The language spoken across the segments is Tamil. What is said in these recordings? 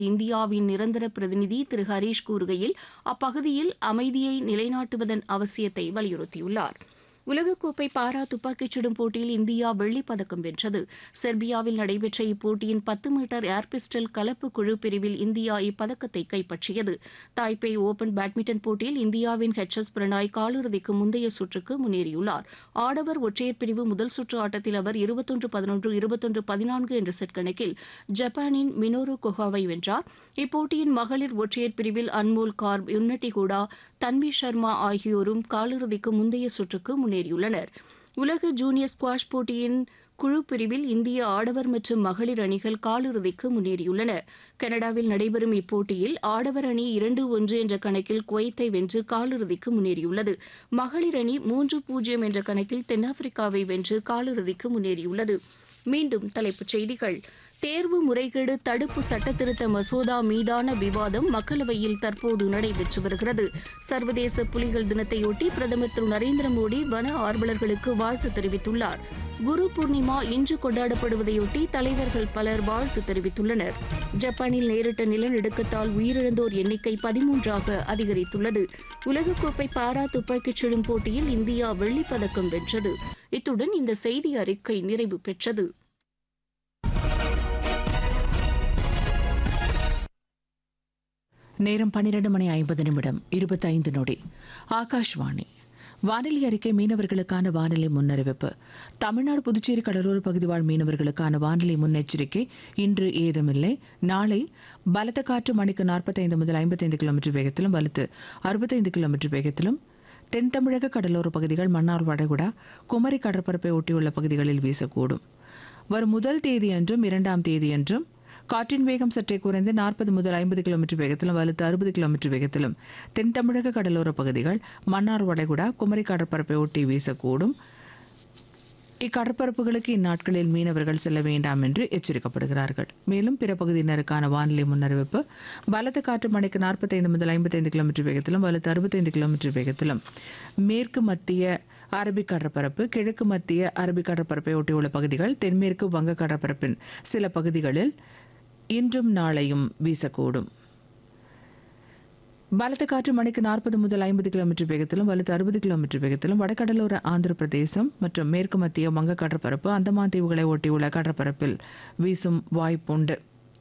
இந்தியாவின் நிரந்தர பிரதிநிதி திரு ஹரீஷ் கூறுகையில் அப்பகுதியில் அமைதியை நிலைநாட்டுவதன் அவசியத்தை வலியுறுத்தியுள்ளார் உலகக்கோப்பை பாரா துப்பாக்கிச் சுடும் போட்டியில் இந்தியா வெள்ளிப் பதக்கம் வென்றது செர்பியாவில் நடைபெற்ற இப்போட்டியின் பத்து மீட்டர் ஏர் பிஸ்டல் கலப்பு குழு பிரிவில் இந்தியா இப்பதக்கத்தை கைப்பற்றியது தாய்பே ஓபன் பேட்மிண்டன் போட்டியில் இந்தியாவின் ஹெச் எஸ் பிரணாய் காலிறுதிக்கு முந்தைய சுற்றுக்கு முன்னேறியுள்ளார் ஆடவர் ஒற்றையர் பிரிவு முதல் சுற்று ஆட்டத்தில் அவர் இருபத்தொன்று பதினொன்று இருபத்தொன்று பதினான்கு என்ற செட் கணக்கில் ஜப்பானின் மினோரு கொஹாவை வென்றார் இப்போட்டியின் மகளிர் ஒற்றையர் பிரிவில் அன்மோல் கார்ப் யுன்னட்டி ஹூடா தன்வி சர்மா ஆகியோரும் காலிறுதிக்கு முந்தைய சுற்றுக்கு முன்னேறியுள்ளனர் உலக ஜூனியர் ஸ்குவாஷ் போட்டியின் குழு பிரிவில் இந்திய ஆடவர் மற்றும் மகளிர் அணிகள் காலிறுதிக்கு முன்னேறியுள்ளன கனடாவில் நடைபெறும் இப்போட்டியில் ஆடவர் அணி இரண்டு ஒன்று என்ற கணக்கில் குவைத்தை வென்று காலிறுதிக்கு முன்னேறியுள்ளது மகளிர் அணி மூன்று பூஜ்ஜியம் என்ற கணக்கில் தென்னாப்பிரிக்காவை வென்று காலிறுதிக்கு முன்னேறியுள்ளது மீண்டும் தலைப்புச் செய்திகள் தேர்வு முறைகேடு தடுப்பு சட்டத்திருத்த மசோதா மீதான விவாதம் மக்களவையில் தற்போது நடைபெற்று வருகிறது சர்வதேச புலிகள் தினத்தையொட்டி பிரதமர் திரு நரேந்திர மோடி வன ஆர்வலர்களுக்கு வாழ்த்து தெரிவித்துள்ளார் குரு பூர்ணிமா இன்று கொண்டாடப்படுவதையொட்டி தலைவர்கள் பலர் வாழ்த்து தெரிவித்துள்ளனர் ஜப்பானில் நேரிட்ட நிலநடுக்கத்தால் உயிரிழந்தோர் எண்ணிக்கை பதிமூன்றாக அதிகரித்துள்ளது உலகக்கோப்பை பாரா துப்பாக்கிச் சுடும் போட்டியில் இந்தியா வெள்ளிப் பதக்கம் வென்றது இத்துடன் இந்த செய்தி அறிக்கை நிறைவு பெற்றது நேரம் பன்னிரண்டு மணி ஐம்பது நிமிடம் இருபத்தைந்து நொடி ஆகாஷ்வாணி வானிலை அறிக்கை மீனவர்களுக்கான வானிலை முன்னறிவிப்பு தமிழ்நாடு புதுச்சேரி கடலோர பகுதி வாழ் மீனவர்களுக்கான வானிலை முன்னெச்சரிக்கை இன்று ஏதுமில்லை நாளை பலத்த காற்று மணிக்கு நாற்பத்தைந்து முதல் ஐம்பத்தைந்து கிலோமீட்டர் வேகத்திலும் வலுத்து அறுபத்தைந்து கிலோமீட்டர் வேகத்திலும் தென் தமிழக கடலோர பகுதிகள் மன்னார் வடகுடா குமரி கடற்பரப்பை ஒட்டியுள்ள பகுதிகளில் வீசக்கூடும் வரும் முதல் தேதியன்றும் இரண்டாம் தேதியன்றும் காற்றின் வேகம் சற்றே குறைந்து நாற்பது முதல் ஐம்பது கிலோமீட்டர் வேகத்திலும் வலுத்து அறுபது கிலோமீட்டர் வேகத்திலும் தென் தமிழக கடலோர பகுதிகள் மன்னார் வளைகுடா குமரி கடற்பரப்பை ஒட்டி வீசக்கூடும் இக்கடற்பரப்புகளுக்கு இந்நாட்களில் மீனவர்கள் செல்ல வேண்டாம் என்று எச்சரிக்கப்படுகிறார்கள் மேலும் பிற பகுதியினருக்கான வானிலை முன்னறிவிப்பு பலத்த காற்று மணிக்கு நாற்பத்தைந்து முதல் ஐம்பத்தைந்து கிலோமீட்டர் வேகத்திலும் வலுத்து அறுபத்தைந்து கிலோமீட்டர் வேகத்திலும் மேற்கு மத்திய அரபிக் கடற்பரப்பு கிழக்கு மத்திய அரபிக் கடற்பரப்பை ஒட்டியுள்ள பகுதிகள் தென்மேற்கு வங்க கடற்பரப்பின் சில பகுதிகளில் இன்றும் நாளையும் வீசக்கூடும் பலத்த காற்று மணிக்கு நாற்பது முதல் ஐம்பது கிலோமீட்டர் வேகத்திலும் வலுத்து அறுபது கிலோமீட்டர் வேகத்திலும் வடகடலோர ஆந்திர பிரதேசம் மற்றும் மேற்கு மத்திய வங்க கடற்பரப்பு அந்தமான் தீவுகளை ஒட்டியுள்ள கடற்பரப்பில் வீசும் வாய்ப்புண்டு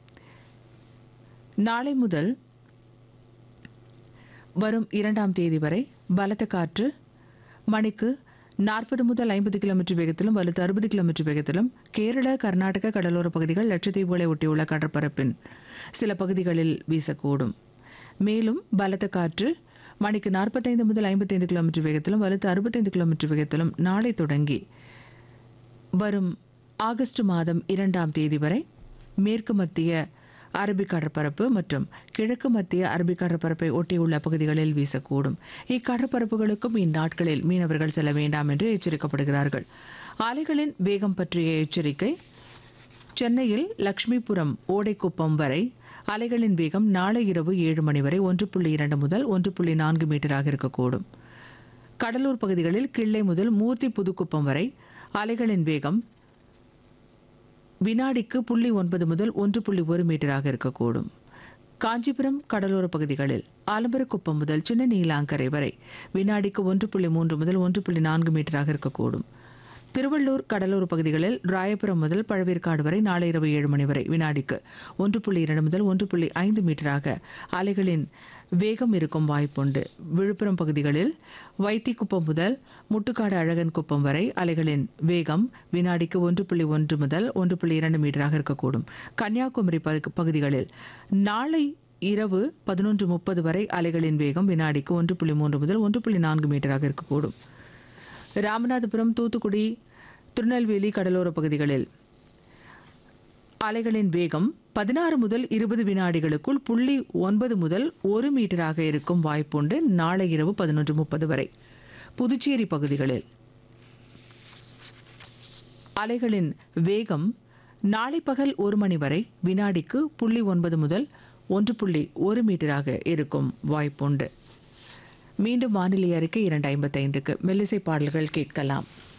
நாளை முதல் வரும் இரண்டாம் தேதி வரை பலத்த காற்று மணிக்கு நாற்பது முதல் ஐம்பது கிலோமீட்டர் வேகத்திலும் வலுத்து அறுபது கிலோமீட்டர் வேகத்திலும் கேரள கர்நாடக கடலோர பகுதிகள் லட்சத்தீவுகளை ஒட்டியுள்ள கடற்பரப்பின் சில பகுதிகளில் வீசக்கூடும் மேலும் பலத்த காற்று மணிக்கு நாற்பத்தைந்து முதல் ஐம்பத்தைந்து கிலோமீட்டர் வேகத்திலும் வலுத்து அறுபத்தைந்து கிலோமீட்டர் வேகத்திலும் நாளை தொடங்கி வரும் ஆகஸ்ட் மாதம் இரண்டாம் தேதி வரை மேற்கு மத்திய அரபிக் கடற்பரப்பு மற்றும் கிழக்கு மத்திய அரபிக் கடற்பரப்பை ஒட்டியுள்ள பகுதிகளில் வீசக்கூடும் இக்கடற்பரப்புகளுக்கும் இந்நாட்களில் மீனவர்கள் செல்ல வேண்டாம் என்று எச்சரிக்கப்படுகிறார்கள் அலைகளின் வேகம் பற்றிய எச்சரிக்கை சென்னையில் லக்ஷ்மிபுரம் ஓடைக்குப்பம் வரை அலைகளின் வேகம் நாளை இரவு ஏழு மணி வரை ஒன்று புள்ளி இரண்டு முதல் ஒன்று புள்ளி நான்கு மீட்டராக இருக்கக்கூடும் கடலூர் பகுதிகளில் கிள்ளை முதல் மூர்த்தி புதுக்குப்பம் வரை அலைகளின் வேகம் வினாடிக்கு புள்ளி ஒன்பது முதல் ஒன்று புள்ளி ஒரு மீட்டராக இருக்கக்கூடும் காஞ்சிபுரம் கடலோர பகுதிகளில் ஆலம்பரக்குப்பம் முதல் சின்ன நீலாங்கரை வரை வினாடிக்கு ஒன்று புள்ளி மூன்று முதல் ஒன்று புள்ளி நான்கு மீட்டராக இருக்கக்கூடும் திருவள்ளூர் கடலோர பகுதிகளில் ராயபுரம் முதல் பழவேற்காடு வரை நாளை இரவு ஏழு மணி வரை வினாடிக்கு ஒன்று புள்ளி இரண்டு முதல் ஒன்று புள்ளி ஐந்து மீட்டராக அலைகளின் வேகம் இருக்கும் வாய்ப்புண்டு விழுப்புரம் பகுதிகளில் வைத்திக்குப்பம் முதல் முட்டுக்காடு அழகன் குப்பம் வரை அலைகளின் வேகம் வினாடிக்கு ஒன்று புள்ளி ஒன்று முதல் ஒன்று புள்ளி இரண்டு மீட்டராக இருக்கக்கூடும் கன்னியாகுமரி பகு- பகுதிகளில் நாளை இரவு பதினொன்று முப்பது வரை அலைகளின் வேகம் வினாடிக்கு ஒன்று புள்ளி மூன்று முதல் ஒன்று புள்ளி நான்கு மீட்டராக இருக்கக்கூடும் ராமநாதபுரம் தூத்துக்குடி திருநெல்வேலி கடலோர பகுதிகளில் அலைகளின் வேகம் பதினாறு முதல் இருபது வினாடிகளுக்குள் புள்ளி ஒன்பது முதல் ஒரு மீட்டராக இருக்கும் வாய்ப்புண்டு நாளை இரவு பதினொன்று முப்பது வரை புதுச்சேரி பகுதிகளில் அலைகளின் வேகம் நாளை பகல் ஒரு மணி வரை வினாடிக்கு புள்ளி ஒன்பது முதல் ஒன்று புள்ளி ஒரு மீட்டராக இருக்கும் வாய்ப்புண்டு மீண்டும் வானிலை அறிக்கை இரண்டு ஐம்பத்தைந்துக்கு மெல்லிசை பாடல்கள் கேட்கலாம்